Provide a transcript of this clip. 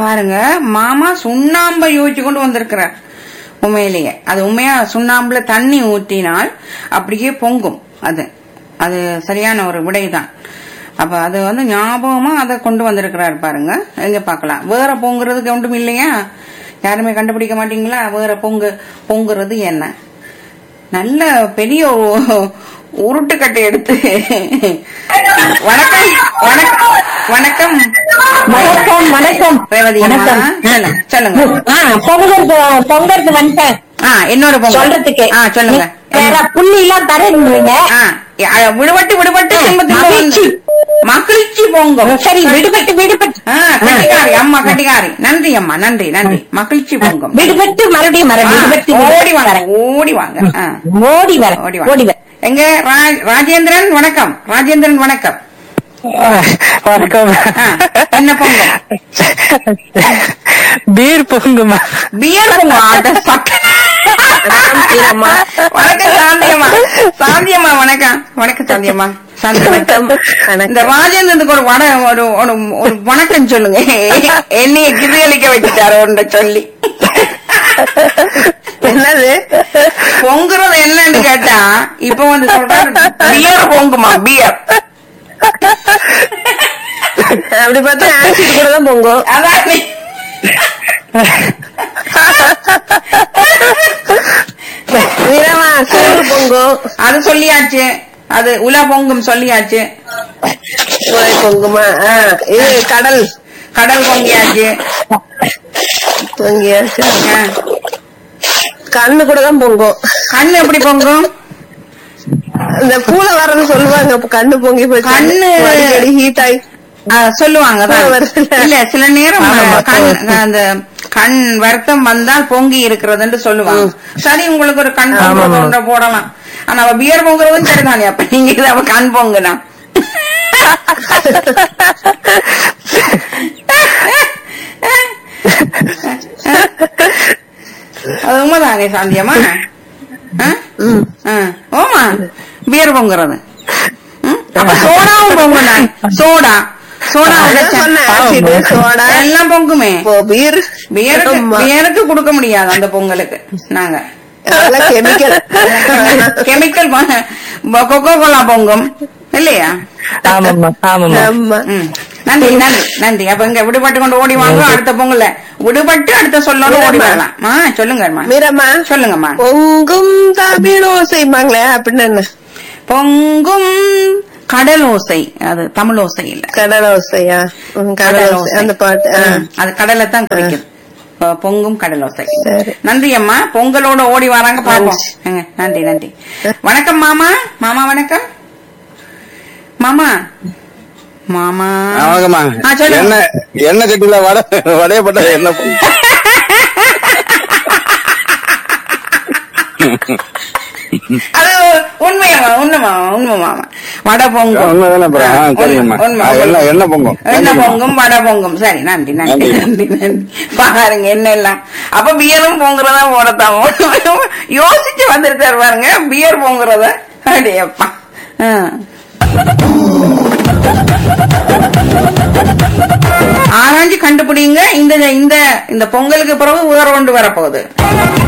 பாருங்க மாமா சுண்ணாம்பை யோசிச்சு கொண்டு வந்திருக்கிறார் உண்மையிலேயே அது உண்மையா சுண்ணாம்புல தண்ணி ஊற்றினால் அப்படியே பொங்கும் அது அது சரியான ஒரு விடைதான் அப்ப அது வந்து ஞாபகமா அதை கொண்டு வந்திருக்கிறார் பாருங்க எங்க பார்க்கலாம் வேற பொங்குறதுக்கு ஒன்றும் இல்லையா யாருமே கண்டுபிடிக்க மாட்டீங்களா வேற பொங்கு பொங்குறது என்ன நல்ல பெரிய உ- உருட்டுக்கட்டை எடுத்து வணக்கம் வணக்கம் வணக்கம் வணக்கம் வணக்கம் ரேவதி அம்மா. வணக்கம் சொல்லுங்க சொல்லுங்க ஆ, பொங்கலுக்கு பொங்கலுக்கு வந்துட்டேன் ஆ இன்னொரு பொங்கல் சொல்றதுக்கு ஆ சொல்லுங்க வேற புள்ளி எல்லாம் தரேன்றீங்க ஆ அ, விடுபட்டு விடுபட்டு திரும்ப திரும்ப மகிழ்ச்சி. வந்து- மகிழ்ச்சி பொங்கும் சரி விடுபட்டு விடுபட்டு ஆ, கட்டிக்காரி அம்மா கட்டிக்காரி நன்றி அம்மா நன்றி நன்றி மகிழ்ச்சி பொங்கும் விடுபட்டு மறுபடியும் வர ஆ, விடுபட்டு ஓடி வாங்க வரேன் ஓடி வாங்க ஆ, ஓடி வர ஓடி ஓடி வாங்க வர எங்க ரா- ராஜேந்திரன் வணக்கம் ராஜேந்திரன் வணக்கம் வணக்கம் ஆ, என்ன பொங்கல் பீர் பொங்குமா பியர் பொங்கல் அட சக்க- வணக்கம் சாந்தியம்மா சாந்தியம்மா வணக்கம் வணக்கம் சாந்தியம்மா சாந்தியம்மா இந்த ராஜேந்திரனுக்கு ஒரு வட ஒரு ஒரு ஒரு வணக்கம் சொல்லுங்க என்னைய கிரியலிக்க வச்சுட்டாரு ஒன்றை சொல்லி என்னது பொங்குறது என்னன்னு கேட்டா இப்ப வந்து சொல்றாரு பியர் பொங்குமா பியர் அப்படி பார்த்தா ஆசிட் கூட தான் பொங்கும் அதான் நீ- வீரமா சோறு பொங்கும் அது சொல்லியாச்சு அது உலா பொங்கும் சொல்லியாச்சு சுவை பொங்குமா ஆ, இது கடல் கடல் பொங்கியாச்சு பொங்கியாச்சு ஆ. கண்ணு கூட தான் பொங்கும் கண்ணு எப்படி பொங்கும் இந்த பூல வரன்னு சொல்லுவாங்க அப்ப கண்ணு பொங்கி போய் கண்ணு- அடிக்கடி ஹீட் ஆகி ஆ, சொல்லுவாங்க அதான். ஆ, வருதுல்ல. இல்ல சில நேரம் ஆமா, கண் ஆமா. அந்த கண் வருத்தம் வந்தால் பொங்கி இருக்கிறதுன்னு சொல்லுவாங்க சரி உங்களுக்கு ஒரு கண் ஆமா, ஆமா. பொங்குற போடலாம் ஆனா அவ பியர் பொங்குறதும் சரிதானே அப்ப நீங்க இதை அவ கண் பொங்குனா அது உண்மைதானே சாந்தியம்மா ஆ? ஆ. ஓமா பியர் பொங்குறது ம்? அப்ப சோடாவும் பொங்குனாங்க சோடா சோடா அதான் சொன்னேன், acid, soda. எல்லாம் பொங்குமே இப்போ பீர் பியருக்கு ஆமா. பியருக்கு கொடுக்க முடியாது அந்த பொங்கலுக்கு நாங்க அதெல்லாம் கெமிக்கல் கெமிக்கல் கொக்கோ கோலா பொங்கும் இல்லையா ஆமாம்மா ஆமாம்மா ம். நன்றி நன்றி நன்றி அப்ப இங்க விடுபட்டு கொண்டு ஓடி வாங்க அடுத்த பொங்கல்ல விடுபட்டு அடுத்த சொல்லோட ஓடி வரலாம் ஆ சொல்லுங்கம்மா மீரம்மா சொல்லுங்கம்மா பொங்கும் தமிழோசைமாங்களே அப்படின்னு என்ன பொங்கும் கடல் ஓசை அது தமிழ் ஓசை இல்ல கடல் ஓசையா ம், கடல் ஓசை அந்த பாட்டு ஆ. ம், அது கடலை தான் குறிக்குது பொ- பொங்கும் கடல் ஓசை சரி. நன்றி அம்மா பொங்கலோட ஓடி வராங்க பாப்போம் ஏங்க, நன்றி நன்றி வணக்கம் மாமா மாமா வணக்கம் மாமா மாமா வணக்கம்மா ஆ, சொல்லுங்க. என்ன எண்ணெய் சட்டியில வடை வடைய போட்டா என்ன பண்ணும்? அது உண்மையம்மா உண்மைமா உண்மை மாமா வடை பொங்கும் உண்மைதானே அப்புறம்? ஆ, சரிங்கம்மா. உண்மை, ஆ, உண்மை. எண்ணெய் எண்ணெய் பொங்கும். எண்ணெய் நன்றிம்மா. பொங்கும் வடை பொங்கும் சரி நன்றி நன்றி நன்றி. நன்றி நன்றி பாருங்க என்ன எல்லாம் அப்ப பியரும் பொங்குறதா போடத்தான் யோசிச்சு வந்திருக்காரு பாருங்க பியர் பொங்குறத அடியப்பா ஆ. ஆராய்ஞ்சு கண்டுபிடிங்க இந்த இந்த இந்த பொங்கலுக்கு பிறகு வேற ஒன்று வரப்போகுது